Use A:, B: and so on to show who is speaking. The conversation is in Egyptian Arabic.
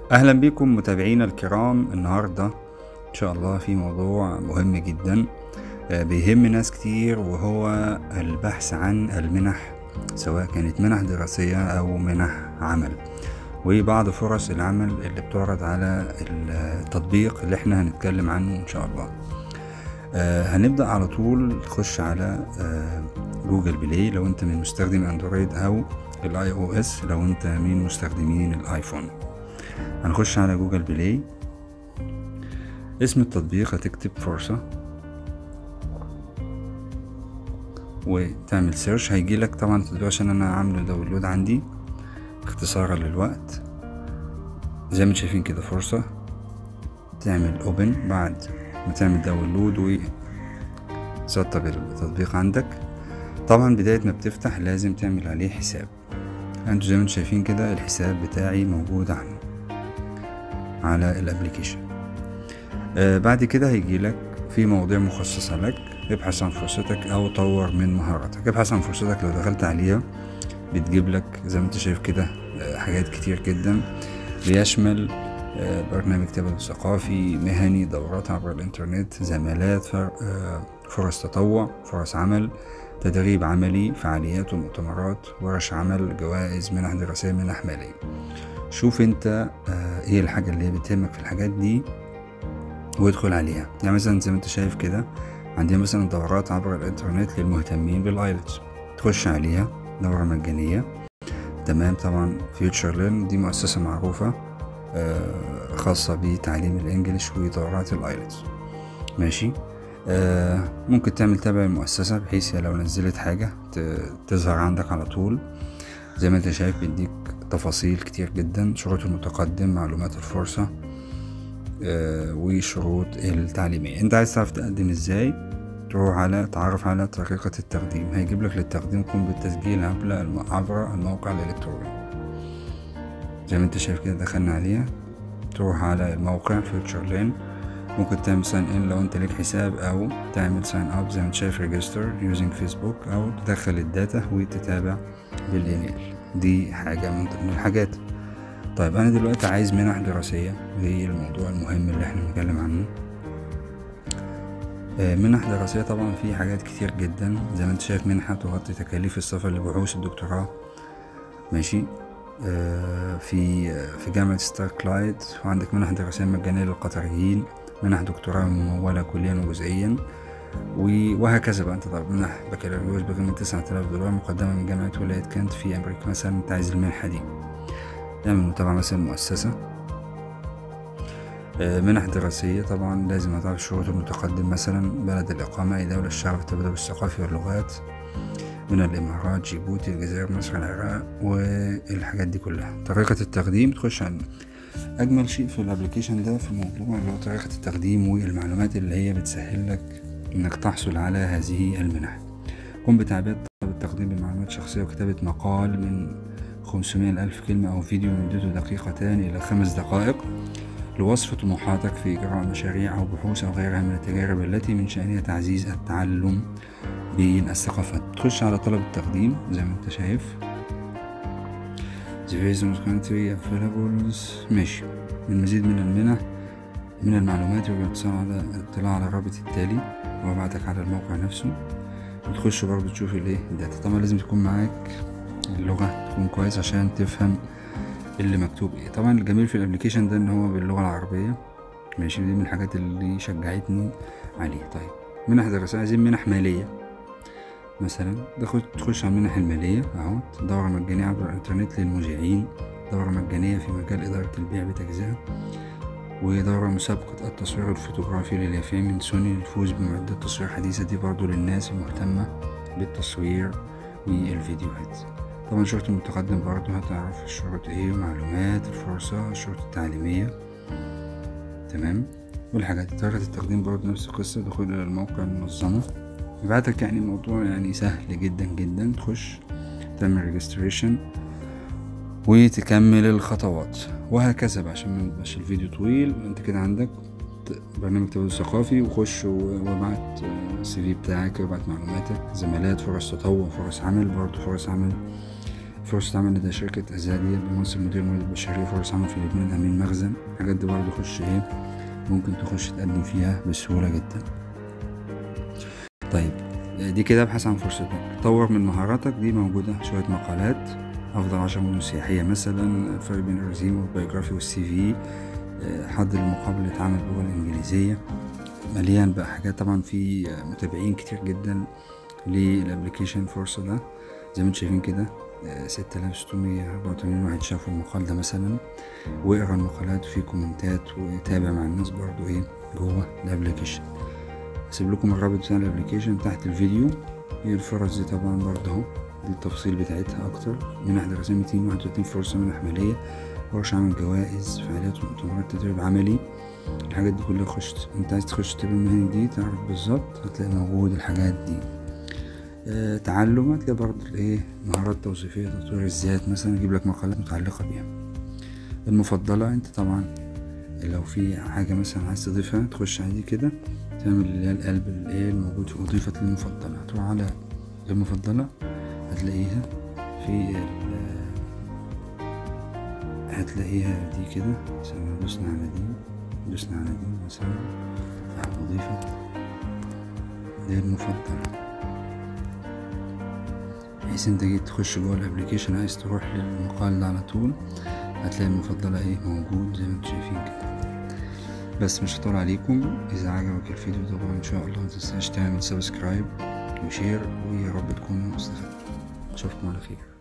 A: اهلا بكم متابعينا الكرام النهارده ان شاء الله في موضوع مهم جدا آه، بيهم ناس كتير وهو البحث عن المنح سواء كانت منح دراسية او منح عمل وبعض فرص العمل اللي بتعرض على التطبيق اللي احنا هنتكلم عنه ان شاء الله آه، هنبدأ على طول نخش على آه، جوجل بلاي لو انت من مستخدم اندرويد او الاي او اس لو انت من مستخدمين الايفون هنخش على جوجل بلاي اسم التطبيق هتكتب فرصة وتعمل سيرش هيجيلك طبعا التطبيق عشان انا عامله داونلود عندي اختصارا للوقت زي ما انتم شايفين كده فرصة تعمل اوبن بعد ما تعمل داونلود وتسطب التطبيق عندك طبعا بداية ما بتفتح لازم تعمل عليه حساب انتوا زي ما انتم شايفين كده الحساب بتاعي موجود عنه على الابليكيشن آه بعد كده هيجيلك في مواضيع مخصصة لك ابحث عن فرصتك او طور من مهاراتك ابحث عن فرصتك لو دخلت عليها بتجيب لك زي ما انت شايف كده آه حاجات كتير جدا بيشمل آه برنامج تبادل ثقافي مهني دورات عبر الانترنت زمالات فرص تطوع فرص عمل تدريب عملي فعاليات ومؤتمرات ورش عمل جوائز منح دراسية منح مالية شوف انت اه ايه الحاجة اللي بتهمك في الحاجات دي وادخل عليها يعني مثلا زي ما انت شايف كده عندنا مثلا دورات عبر الانترنت للمهتمين بالايلتس تخش عليها دورة مجانية تمام طبعا فيوتشر ليرن دي مؤسسة معروفة اه خاصة بتعليم الانجليش ودورات الايلتس ماشي آه ممكن تعمل تابع المؤسسة بحيث لو نزلت حاجة تظهر عندك على طول زي ما انت شايف بيديك تفاصيل كتير جدا شروط المتقدم معلومات الفرصة آه وشروط التعليمية انت عايز تعرف تقدم ازاي تروح على تعرف على طريقة التقديم هيجيب لك للتقديم قم بالتسجيل عبر الموقع الإلكتروني زي ما انت شايف كده دخلنا عليها تروح على الموقع فيوتشر لين ممكن تعمل ساين ان لو انت ليك حساب او تعمل ساين اب زي ما انت شايف ريجستر يوزنج فيسبوك او تدخل الداتا وتتابع بالايميل دي حاجة من ضمن الحاجات طيب انا دلوقتي عايز منح دراسية وهي الموضوع المهم اللي احنا بنتكلم عنه منح دراسية طبعا في حاجات كتير جدا زي ما انت شايف منحة تغطي تكاليف السفر لبحوث الدكتوراه ماشي في في جامعة ستار كلايد وعندك منح دراسية مجانية للقطريين منح دكتوراه ممولة كليا وجزئيا وهكذا بقى انت طالب منح بكالوريوس بقيمة تسعة آلاف دولار مقدمة من جامعة ولاية كانت في أمريكا مثلا انت عايز المنحة دي اعمل متابعة مثلا مؤسسة منح دراسية طبعا لازم هتعرف شروط المتقدم مثلا بلد الإقامة أي دولة الشعب التبادل الثقافي واللغات من الإمارات جيبوتي الجزائر مصر العراق والحاجات دي كلها طريقة التقديم تخش على اجمل شيء في الابلكيشن ده في الموضوع اللي هو طريقه التقديم والمعلومات اللي هي بتسهل لك انك تحصل على هذه المنح قم بتعبئه طلب التقديم بمعلومات شخصيه وكتابه مقال من 500 ألف كلمة أو فيديو مدته دقيقتان إلى خمس دقائق لوصف طموحاتك في إجراء مشاريع أو بحوث أو غيرها من التجارب التي من شأنها تعزيز التعلم بين الثقافات تخش على طلب التقديم زي ما انت شايف The various country available ماشي من مزيد من المنح من المعلومات يرجى الاتصال على الاطلاع على الرابط التالي وابعتك على الموقع نفسه وتخش برضه تشوف الايه الداتا طبعا لازم تكون معاك اللغة تكون كويس عشان تفهم اللي مكتوب ايه طبعا الجميل في الابليكيشن ده ان هو باللغة العربية ماشي دي من الحاجات اللي شجعتني عليه طيب منح دراسية عايزين منح مالية مثلا تخش على المنح المالية اهو دورة مجانية عبر الانترنت للمذيعين دورة مجانية في مجال إدارة البيع بتجزئة ودورة مسابقة التصوير الفوتوغرافي لليافعين من سوني للفوز بمعدات تصوير حديثة دي برضو للناس المهتمة بالتصوير والفيديوهات طبعا شرط المتقدم برضو هتعرف الشروط ايه معلومات الفرصة الشروط التعليمية تمام والحاجات طريقة التقديم برضو نفس القصة دخول إلى الموقع المنظمة بعتك يعني الموضوع يعني سهل جدا جدا تخش تعمل ريجستريشن وتكمل الخطوات وهكذا بقى عشان ما يبقاش الفيديو طويل انت كده عندك برنامج تبادل ثقافي وخش وابعت السي في بتاعك وابعت معلوماتك زمالات فرص تطوع فرص عمل برضه فرص عمل فرصة عمل لدى شركة أزادية بمنصب مدير الموارد البشرية فرص عمل في لبنان أمين مخزن الحاجات دي برضه خش إيه ممكن تخش تقدم فيها بسهولة جدا طيب دي كده ابحث عن فرصتك طور من مهاراتك دي موجودة شوية مقالات أفضل عشر مدن سياحية مثلا الفرق بين الرزيم والبيوجرافي والسي في حضر المقابلة اتعمل باللغة الإنجليزية مليان بقى حاجات طبعا في متابعين كتير جدا للابلكيشن فرصة ده زي ما انتم شايفين كده ستة آلاف ستمية أربعة وتمانين واحد شافوا المقال ده مثلا واقرا المقالات وفي كومنتات وتابع مع الناس برضو ايه جوه الابلكيشن هسيب لكم الرابط بتاع الابلكيشن تحت الفيديو هي الفرص دي طبعا برضه اهو دي التفاصيل بتاعتها اكتر منح دراسية ميتين واحد وتلاتين فرصة منح مالية ورش عمل جوائز فعاليات ومؤتمرات تدريب عملي الحاجات دي كلها خش انت عايز تخش التدريب المهني دي تعرف بالظبط هتلاقي موجود الحاجات دي أه تعلم هتلاقي برضه الايه مهارات توظيفية تطوير الذات مثلا يجيب لك مقالات متعلقة بيها المفضلة انت طبعا لو في حاجة مثلا عايز تضيفها تخش عادي كده تعمل اللي هي القلب الايه الموجود في أضيفت للمفضلة تروح على المفضلة هتلاقيها في هتلاقيها دي كده مثلا دوسنا على دي دوسنا على دي مثلا أضيفت دي المفضلة بحيث انت جيت تخش جوه الابليكيشن عايز تروح للمقال ده على طول هتلاقي المفضلة ايه موجود زي ما انتم شايفين كده بس مش هطول عليكم اذا عجبك الفيديو طبعا ان شاء الله متنساش تعمل سبسكرايب وشير ويا رب تكونوا استفدتوا اشوفكم على خير